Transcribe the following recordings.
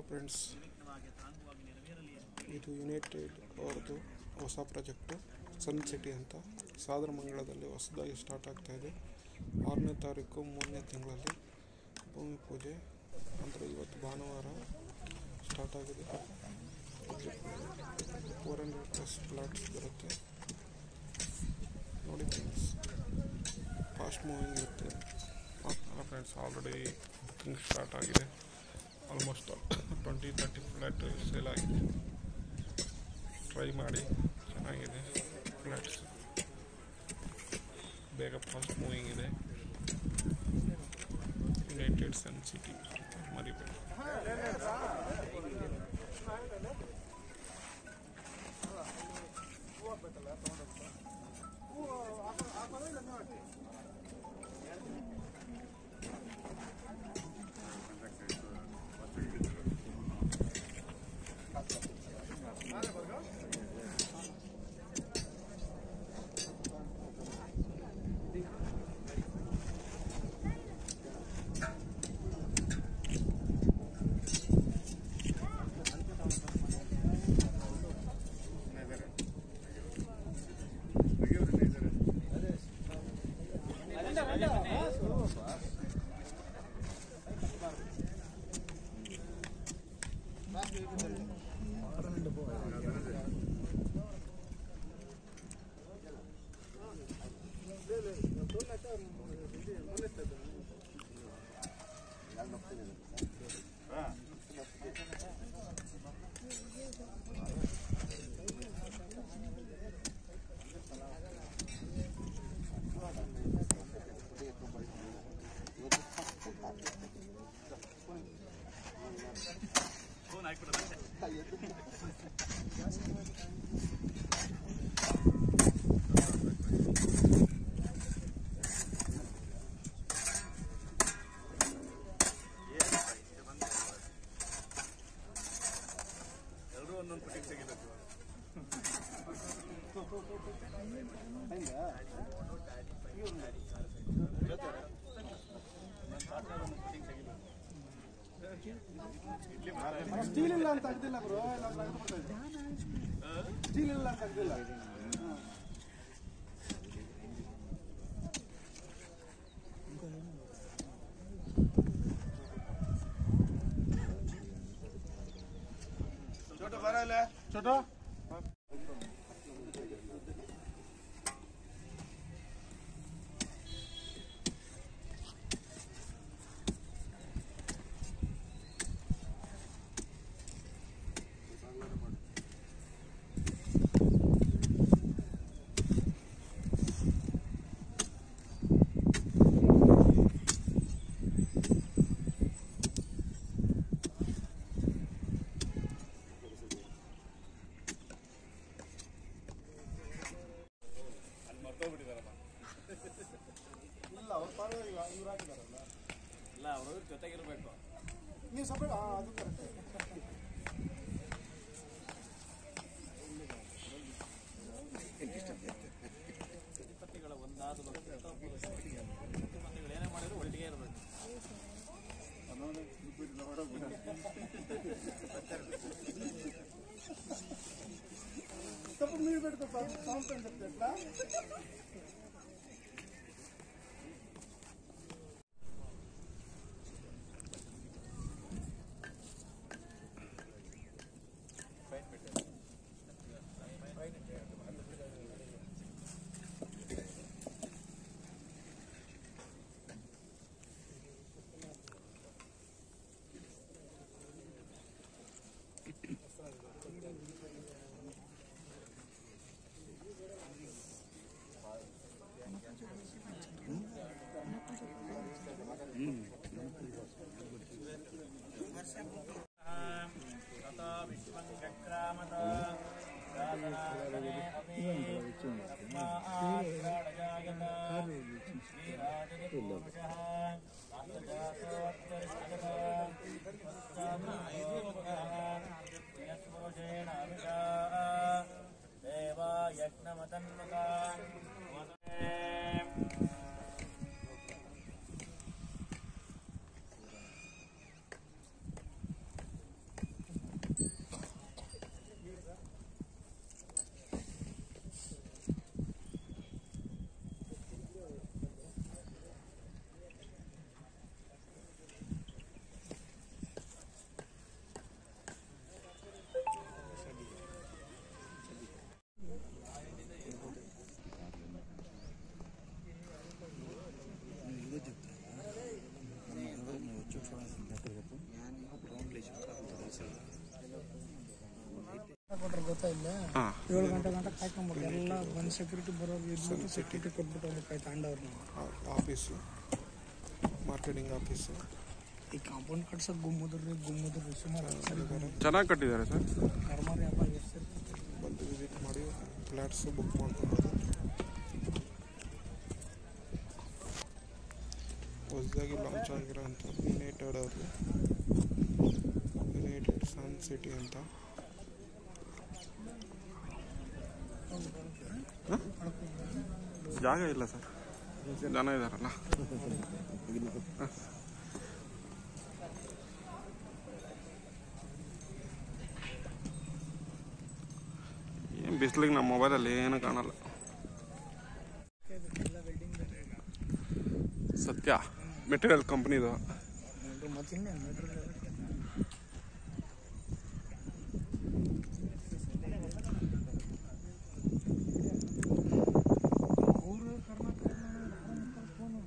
Friends ಇದು United ಅವ್ರದ್ದು ಹೊಸ ಪ್ರಾಜೆಕ್ಟು ಸನ್ ಸಿಟಿ ಅಂತ ಸಾಗರಮಂಗಲದಲ್ಲಿ ಹೊಸದಾಗಿ ಸ್ಟಾರ್ಟ್ ಆಗ್ತಾ ಇದೆ ಆರನೇ ತಾರೀಕು ಮೂರನೇ ತಿಂಗಳಲ್ಲಿ ಭೂಮಿ ಪೂಜೆ ಅಂದರೆ ಇವತ್ತು ಭಾನುವಾರ ಸ್ಟಾರ್ಟ್ ಆಗಿದೆ ಫೋರ್ ಹಂಡ್ರೆಡ್ ಪ್ಲಸ್ ಫ್ಲಾಟ್ಸ್ ಬರುತ್ತೆ ನೋಡಿ ಫ್ರೆಂಡ್ಸ್ ಫಾಸ್ಟ್ ಮೂವಿಂಗ್ ಇರುತ್ತೆ ಫ್ರೆಂಡ್ಸ್ ಆಲ್ರೆಡಿ ಬುಕ್ಕಿಂಗ್ ಸ್ಟಾರ್ಟ್ ಆಗಿದೆ almost twenty thirty flat sale ಆಗಿದೆ ಟ್ರೈ ಮಾಡಿ ಚೆನ್ನಾಗಿದೆ ಫ್ಲ್ಯಾಟ್ಸ್ ಬೇಗ ಫಾಸ್ಟ್ ಮೂವಿಂಗ್ ಇದೆ ಯುನೈಟೆಡ್ ಸನ್ ಸಿಟಿ ಮರಿಬೇಡಿ ಎಲ್ಲರೂ ಒಂದೊಂದು ಪುಟಿಗೆ ತೆಗಿಬೇಕು ಸ್ಟೀಲ್ ಇಲ್ಲ ಅಂತ ತೆಗ್ದಿಲ್ಲ ಬ್ರೋ ಸ್ಟೀಲ್ ಇಲ್ಲ ಅಂತ ತೆಗ್ದಿಲ್ಲ ಚೋಟ ಬರ ಇಲ್ಲ ಚೋಟ ಅಲ್ಲಿ ಮರ್ತೋಗ್ಬಿಟ್ಟಿದಾರಪ್ಪ ಇಲ್ಲ ಅವ್ರ ಪಾಡ ಇವ್ರು ಹಾಕಿದಾರಲ್ಲ ಇಲ್ಲ ಅವರು ಜೊತೆಗಿರ್ಬೇಕು ನೀವು ಸಪರೇಟ್ ಅದು ಕರೆಕ್ಟ್ ಪ್ರತಿಪತ್ತಿಗಳ ಒಂದಾದ ಪ್ರತಿಪತ್ತಿಗಳು ಏನೇ ಮಾಡಿದ್ರು ಒಟ್ಟಿಗೆ ಇರಬೇಕು ತಪ್ಪು ನೀರು ಬಿಡ್ತು ಸೌಂಡ್ ಎಟ್లా तथा विश्वं जक्रामत राधनासने अपि तस्मा आप्राणजायत श्रीराजपुरुषः अन्तजातोत्तरिष्ठः यस्पुरुषेण अभिषा देवा यज्ञमतन्वता ಬರ್ತಾ ಇಲ್ಲ ಹಾಂ ಏಳು ಗಂಟೆ ಗಂಟೆ ಕಾಯ್ಕೊಂಬಿಟ್ಟು ಎಲ್ಲ ಬಂದು ಸೆಕ್ಯೂರಿಟಿ ಬರೋರು ಇದ್ಬಿಟ್ಟು ಸೆಕ್ಯೂರಿಟಿ ಕೊಟ್ಬಿಟ್ಟು ಹೋಗ್ಬೇಕಾಯ್ತು ತಾಂಡವ್ರನ್ನ ಆಫೀಸು ಮಾರ್ಕೆಟಿಂಗ್ ಆಫೀಸು ಈ ಕಾಂಪೌಂಡ್ ಕಟ್ಸೋಕೆ ಗುಮ್ಮದ್ರಿ ಗುಮ್ಮದ್ರಿ ಸುಮಾರು ಸರಿ ಚೆನ್ನಾಗಿ ಕಟ್ಟಿದ್ದಾರೆ ಸರ್ ನರ್ಮರಿ ಹಬ್ಬ ಎಷ್ಟು ಬಂದು ವಿಸಿಟ್ ಮಾಡಿ ಫ್ಲ್ಯಾಟ್ಸು ಬುಕ್ ಮಾಡ್ಕೊಬೋದು ಹೊಸದಾಗಿ ಲಾಂಚ್ ಆಗಿರೋಂಥ ಯುನೈಟೆಡ್ ಅವ್ರದ್ದು ಯುನೈಟೆಡ್ ಸನ್ ಸಿಟಿ ಅಂತ ಜಾಗ ಇಲ್ಲ ಸರ್ ಜನ ಇದಾರಲ್ಲ ಏನು ಬಿಸಿಲಿಗೆ ನಮ್ಮ ಮೊಬೈಲಲ್ಲಿ ಏನು ಕಾಣಲ್ಲ ಸತ್ಯ ಮೆಟೀರಿಯಲ್ ಕಂಪ್ನಿದು ಮತ್ತೆ ಇನ್ನೇನು ಮೆಟ್ರೋ ಅವರು ಕರ್ನಾಟಕ ಫೋನು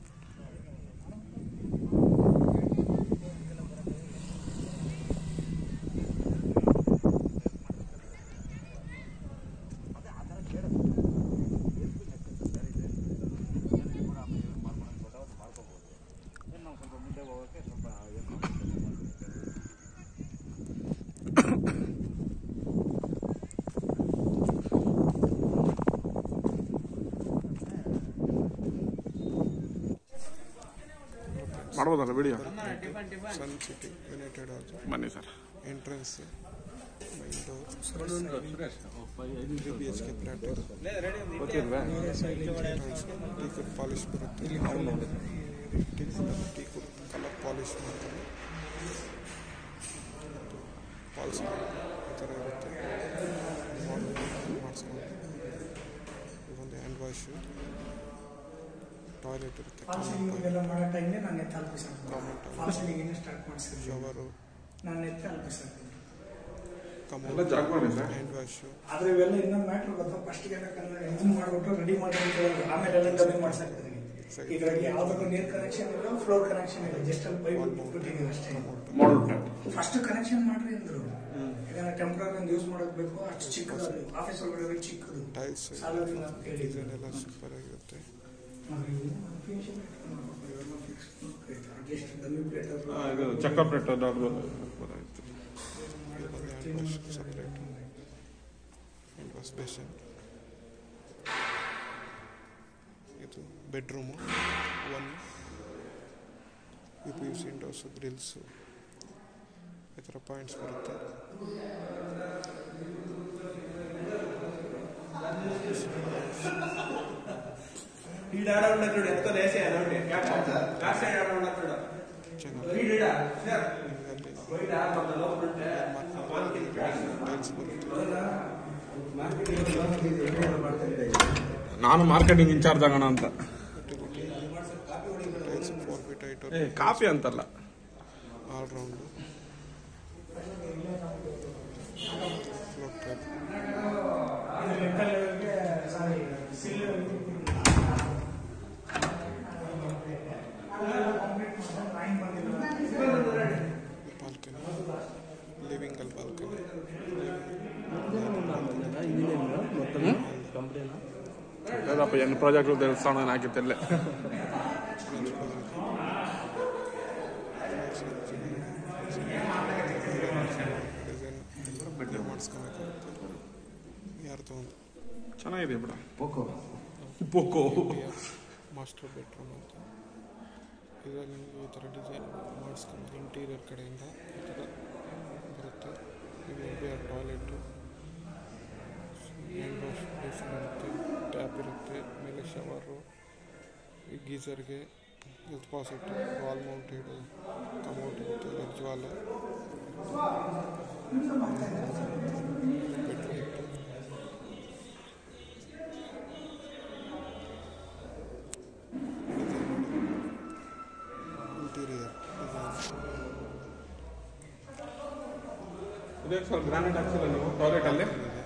ಮಾಡ್ಬೋದಲ್ಲ ವಿಡಿಯೋ ಸನ್ ಸಿಟಿ ಯುನೈಟೆಡ್ ಅವ್ರದ್ದು ಬನ್ನಿ sir entrance main door three B H K flat ಇದು ಟೀ ಕುಡ್ ಪಾಲಿಶ್ ಬರುತ್ತೆ teakwood teakwood colour polish ಮಾಡ್ತಾರೆ ಪಾಲಿಶ್ ಈ ಥರ ಇರುತ್ತೆ ಮಾಡಿಸ್ಕೊಂಡು ಇದೊಂದು ಹ್ಯಾಂಡ್ ವಾಶು ಟಾಯ್ಲೆಟ್ ಇರುತ್ತೆ ಇದೆಲ್ಲ ಮಾಡೋ ಟೈಮ್ಗೆ ನಾನು ಎತ್ತು ಅಲ್ಪಿಸಾಕ್ತೀನಿ ಕಾಮೆಂಟ್ ಫಾಸ್ಟಿಂಗ್ ಸ್ಟಾರ್ಟ್ ಮಾಡಿಸಿದ್ವಿ ಶವರು ನಾನು ಎತ್ತು ಅಲ್ಪಿಸಾಕ್ತೀನಿ ಎಲ್ಲ ಜಾಗ ಮಾಡಿ ಸರ್ ಹ್ಯಾಂಡ್ ವಾಶು ಆದ್ರೆ ಇವೆಲ್ಲ ಇನ್ನೊಂದು ಮ್ಯಾಟ್ರ್ ಗೊತ್ತಾ ಫಸ್ಟ್ಗೆ ಇದನ್ನ ಮಾಡ್ಬಿಟ್ಟು ರೆಡಿ ಮಾಡಿ ಅಂತ ಹೇಳೋದು. ಆಮೇಲೆ ಎಲ್ಲ ಡಬ್ಬಿ ಮಾಡ್ಸಾಕ್ತಿದ್ವಿ ಇದರಲ್ಲಿ ಯಾವ್ದಕ್ಕೂ ನೀರ್ ಕನೆಕ್ಷನ್ ಇಲ್ಲ ಫ್ಲೋರ್ ಕನೆಕ್ಷನ್ ಇಲ್ಲ ಜಸ್ಟ್ ಅಲ್ಲಿ ಪೈಪ್ ಬಿಟ್ಟಿದ್ದೀವಿ ಅಷ್ಟೇ ಮಾಡಲ್ ಪ್ಲಾಂಟ್ ಫಸ್ಟ್ ಕನೆಕ್ಷನ್ ಮಾಡ್ರಿ ಅಂದ್ರು ಈಗ ಟೆಂಪ್ರರಿ ಒಂದು ಯೂಸ್ ಮಾಡಕ್ ಬೇಕು ಅಷ್ಟು ಚಿಕ್ಕದು ಅದು ಆಫೀಸ್ ಒಳಗಡೆ ಚಿಕ್ಕದು ಟೈಲ್ಸ್ ಸಾಲದಿಲ್ಲ ಅಂತ ಹೇಳಿದ್ರು ಡಿಸೈನ್ ಎಲ್ಲ ಸೂಪರ್ ಆಗಿರುತ್ತೆ ಜಸ್ಟ್ ಡಮ್ಮಿ ಪ್ಲೇಟ್ ಇದು ಚಕ್ಕ ಪ್ಲೇಟ್ ಇದು ಬಂದು hand wash separate hand wash basin ಇದು bedroom one U P U C windows grills ಈ ಥರ ಪಾಯಿಂಟ್ಸ್ ಬರುತ್ತೆ ಚೆನ್ನಾಗಿ ಟೈಲ್ಸ್ ಬರುತ್ತೆ ನಾನು ಮಾರ್ಕೆಟಿಂಗ್ ಇನ್ಚಾರ್ಜ್ ಆಗೋಣ ಅಂತ ಟೈಲ್ಸ್ ಫೋರ್ ಫೀಟ್ ಹೈಟ್ ಏ ಕಾಪಿ ಅಂತಲ್ಲ all round floor tap sorry sill balcony ಲಿವಿಂಗಲ್ಲಿ ಬಾಲ್ಕನಿ ಅದಪ್ಪ ಏನು ಪ್ರಾಜೆಕ್ಟ್ ದೇವಸ್ಥಾನ ಹಾಕಿತ್ತಲ್ಲೇ ಡಿಸೈನ್ ಬೆಡ್ರೂಮ್ ಮಾಡಿಸ್ಕೊಬೇಕಾಗುತ್ತೆ ಯಾರ್ದು ಒಂದು ಚೆನ್ನಾಗಿದೆ ಬಿಡ ಪೋಕೋ ಪೋಕೋ ಮಾಸ್ಟರ್ ಬೆಡ್ರೂಮ್ ಅಂತ ಇದರಲ್ಲಿ ನೀವು ಈ ಥರ ಡಿಸೈನ್ ಮಾಡಿಸ್ಕೊಂಡು ಇಂಟೀರಿಯರ್ ಕಡೆಯಿಂದ ಈ ಥರ ಬರುತ್ತೆ ಇದು interior toilet hand wash basin ಇರುತ್ತೆ ಟ್ಯಾಪ್ ಇರುತ್ತೆ ಮೇಲೆ ಶವರು ಈ ಗೀಸರ್ಗೆ health faucet wall mounted commode ಇರುತ್ತೆ ವೆಜ್ ವಾಲ್ ಬೆಡ್ರೂಮ್ ಇತ್ತು ಇಂಟೀರಿಯರ್ ಇದೇ ಸರ್ ಗ್ರಾನೈಟ್ ಹಾಕ್ಸಿಲ್ಲ ನೀವು ಟಾಯ್ಲೆಟ್ ಅಲ್ಲಿ ಇದೆ